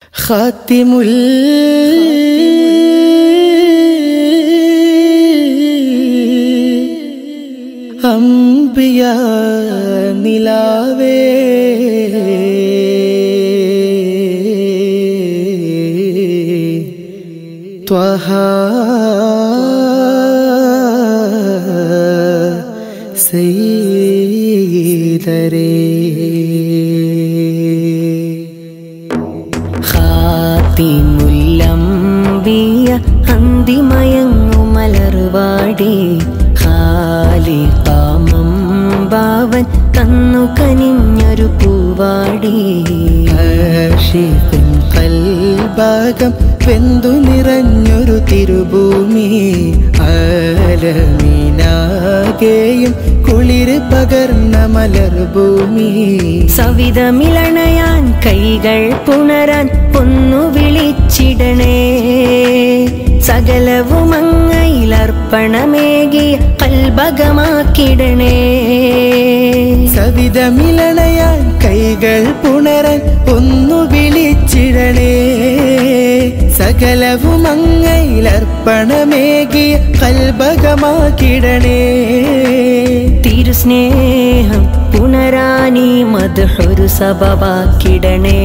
ഖാത്തിമുൽ അംബിയ നിലാവേ ത്വഹ സീതരേ ഖാത്തിമുല്ലംബിയ അന്തിമയങ്ങുമലർവാടി ഖാലിഖാമം ബാവൻ കന്നു കനിഞ്ഞൊരു പൂവാടി ആഷിഖിൻ കൽഭാഗം വെന്തു നിറഞ്ഞൊരു തിരുഭൂമി ആലമീനാകെയും കുളിര് പകർന്ന മലർഭൂമി സവിതമിളണയാൻ കൈകൾ പുണരാൻ ഒന്നു വിളിച്ചിടണേ സകലവും അങ്ങയിലർപ്പണമേകിയ കൽഭകമാക്കിടണേ സവിതമിളണയാൻ കൈകൾ പുണരാൻ ഒന്നു വിളിച്ചിടണേ സകലവും അങ്ങയിലർപ്പണമേകിയ കൽഭകമാക്കിടണേ തിരുസ്നേഹം പുനരാനി മധുരു സഭവാക്കിടണേ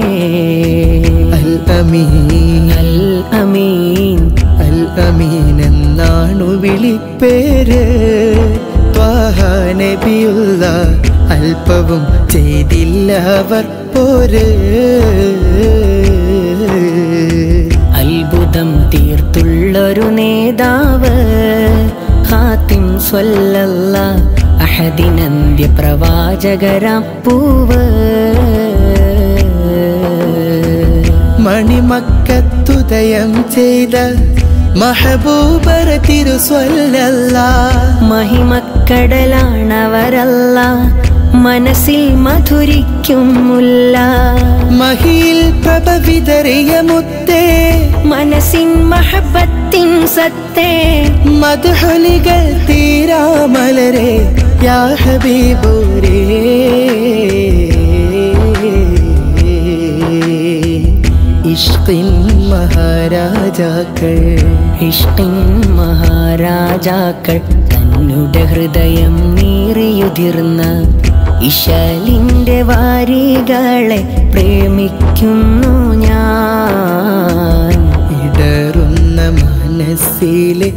അൽ അമീൻ അൽ അമീൻ അൽ അമീൻ എന്നാണു വിളിപ്പേര് ത്വാഹ നബിയുള്ള അല്പവും ചെയ്തില്ല അവർ പോര് അത്ഭുതം തീർത്തുള്ളൊരു നേതാവ് ഹാത്തിം സ്വല്ലല്ല അഹദിനന്ത്യ പ്രവാചകരാം പൂവ് മണിമക്കത്തുദയം ചെയ്ത മഹബൂബർ തിരുസ്വല്ല മഹിമക്കടലാണവരല്ല മനസ്സിൽ മധുരിക്കും മുല്ല മഹിയിൽ പ്രഭ വിതറിയ മുത്തേ മനസ്സിൻ മഹബത്തിൻ സത്തേ മധുഹൊലികൾ തീരാമലരെ യാ ഹബീബൂരേ ഇഷ്കിൻ മഹാരാജാക്കൾ ഇഷ്കിൻ മഹാരാജാക്കൾ തന്നുടെ ഹൃദയം നീറിയുതിർന്ന ഇശലിന്റെ വാരികളെ പ്രേമിക്കുന്നു ഞാൻ ഇടറുന്ന മനസ്സിലെ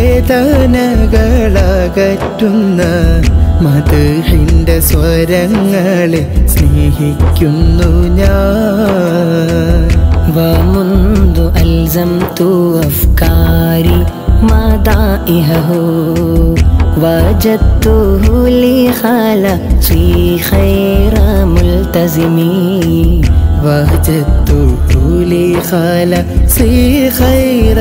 വേദനകളകറ്റുന്ന മധുഹിന്റെ സ്വരങ്ങളെ സ്നേഹിക്കുന്നു ഞാൻ ومنذ ألزمت أفكاري مدائحه وجدته لي خلقي خير ملتزمي وجدته لي خلقي خير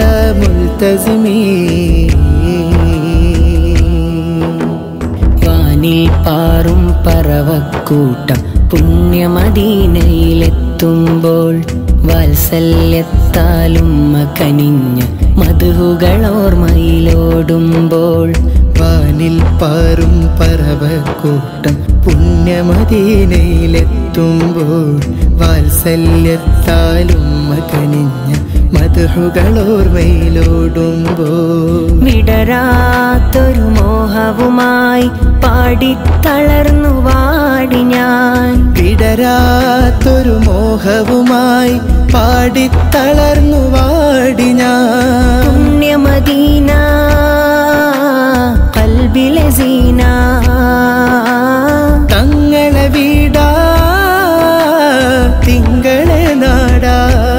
ملتزمين വാനിൽ പാറും പറവക്കൂട്ടം പുണ്യമദീനയിലെത്തുമ്പോൾ വാത്സല്യത്താലും കനിഞ്ഞ മധുകളോർമയിലോടുമ്പോൾ വാനിൽ പാറും പറവക്കൂട്ടം പുണ്യമദീനയിലെത്തുമ്പോൾ വാത്സല്യത്താലും കനിഞ്ഞ മധുകളോർമയിലോടുമ്പോൾ വിടരാത്തൊരു മോഹവുമായി പാടിത്തളർന്നു വാടി ഞാൻ വിടരാത്തൊരു മോഹവുമായി പാടിത്തളർന്നു വാടി ഞാൻ പുണ്യമദീന കൽബിലെ സീന തങ്ങളെ വീടാ തിങ്കളെ നാടാ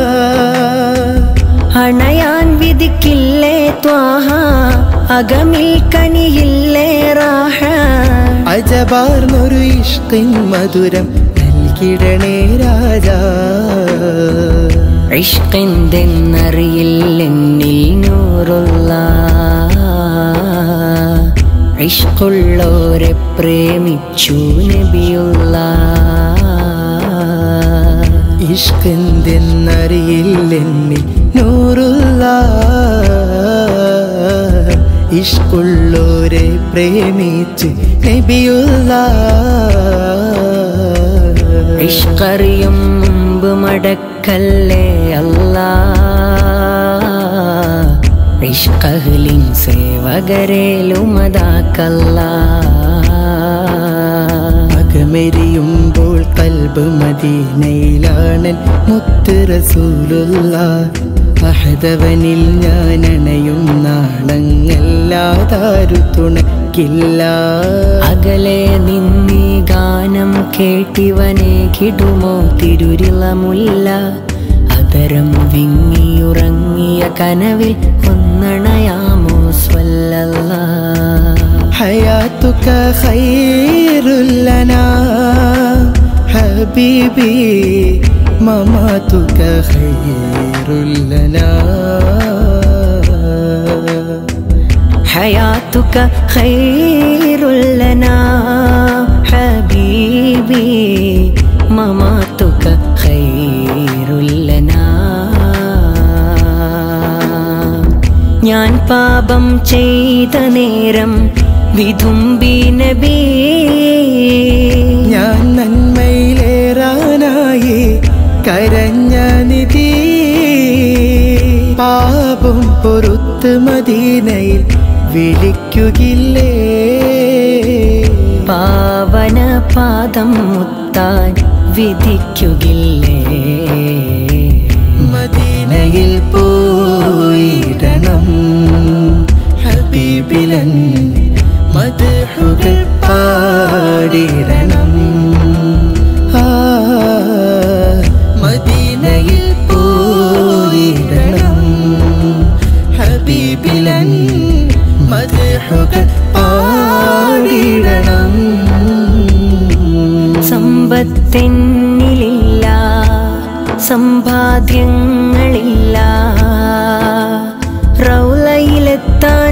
അണയാൻ വിധിക്കില്ലേ ത്വാഹ അകമിൽ കനിയില്ലേ റാഹ അജബാർന്നൊരു ഇഷ്കിൻ മധുരം നൽകിടണേ രാജാ ഇഷ്കെന്തെന്നറിയില്ലെന്നിൽ നൂറുള്ള ഇഷ്കുള്ളോരെ പ്രേമിച്ചു നബിയുള്ള ഇഷ്കെന്തെന്നറിയില്ലെന്നിൽ നൂറുള്ള ഇഷ്കുള്ളോരെ പ്രേമിച്ച് നബിയുള്ള ഇഷ്കറിയും മുമ്പ് മടക്ക മറക്കല്ലേ അല്ലാ ഇഷ്കഹ്ലിൻ സേവകരേലുമതാക്കല്ല അകമെരിയുമ്പോൾ കൽബ് മദീനയിലാണൻ മുത്ത് റസൂലുള്ള അഹദവനിൽ ഞാൻ അണയും നാണങ്ങല്ലാതാരു തുണക്കില്ല അകലെ നിന്നീ ഗാനം കേട്ടിവനെ കിടുമോ തിരുരിളമുല്ല അതരം വിങ്ങിയുറങ്ങിയ കനവിൽ ഒന്നണയാമോ സ്വല്ലല്ല حياتك خير لنا حبيبي مماتك خير لنا حياتك خير لنا حبيبي مماتك خير لنا ഞാൻ പാപം ചെയ്ത നേരം വിതുമ്പി നബി ഞാൻ നന്മയിലേറാനായി കരഞ്ഞ നിധി പാപം പൊറുത്ത് മദീനയിൽ വിളിക്കുകില്ലേ പാവന പാദം മുത്താൻ വിധിക്കുകില്ലേ മദീനയിൽ പോയിടണം ഹബീബിലൻ മധുഹുകൾ പാടിടണം ആ മദീനയിൽ പോയിടണം ഹബീബിലൻ മധുഹുകൾ പാടിടണം സമ്പത്തെന്നിലില്ല സമ്പാദ്യങ്ങളില്ല റൗലയിലെത്താൻ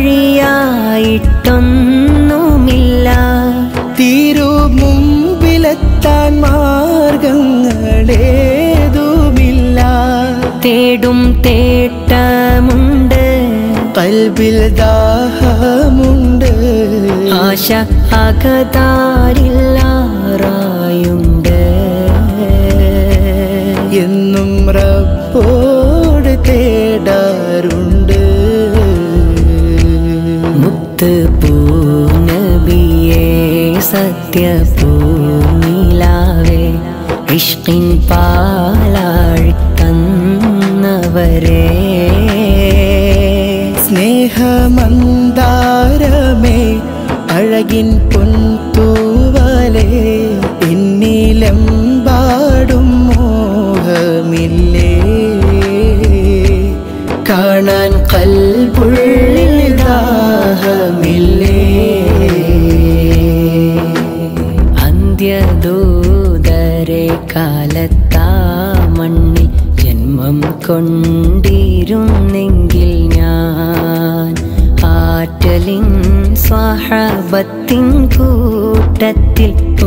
വഴിയായിട്ടൊന്നുമില്ല തീരു മുമ്പിലെത്താൻ മാർഗങ്ങളേതുമില്ല തേടും തേട്ടമുണ്ട് കൽബിൽ ദാഹമുണ്ട് ആശ അകതാരില്ലാറായുണ്ട് എന്നും റബ്ബോട് തേടാറുണ്ട് മുത്ത് പൂനബിയേ സത്യപൂനിലാവേ ഇഷ്കിൻ പാലാഴി തന്നവരേ സ്നേഹമന്ദാരമേ അഴകിൻ പൊൻതൂവലേ എന്നിലെമ്പാടും മോഹമില്ലേ കാണാൻ കൽപുള്ളിൽ ദാഹമില്ലേ അന്ത്യദൂതരെ കാലത്താ മണ്ണിൽ ജന്മം കൊണ്ടിരുന്നെങ്കിൽ ഞാൻ ആറ്റലിൻ സ്വഹബത്തിൻ കൂട്ടത്തിൽ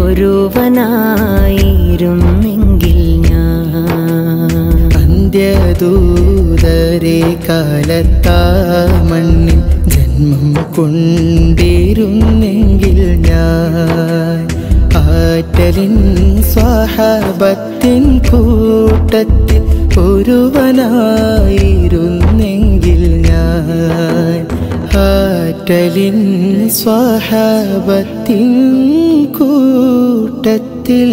ഒരുവനായിരുന്നെങ്കിൽ ഞാൻ അന്ത്യദൂതരെ കാലത്താ മണ്ണിൽ ജന്മം കൊണ്ടിരുന്നെങ്കിൽ ഞാൻ ആറ്റലിൻ സ്വഹബത്തിൻ കൂട്ടത്തിൽ ഒരുവനായിരുന്നെങ്കിൽ ഞാൻ ആറ്റലിൻ സ്വഹബത്തിൻ കൂട്ടത്തിൽ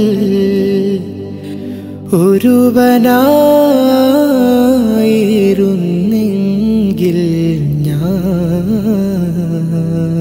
ഒരുവനായിരുന്നെങ്കിൽ ഞാൻ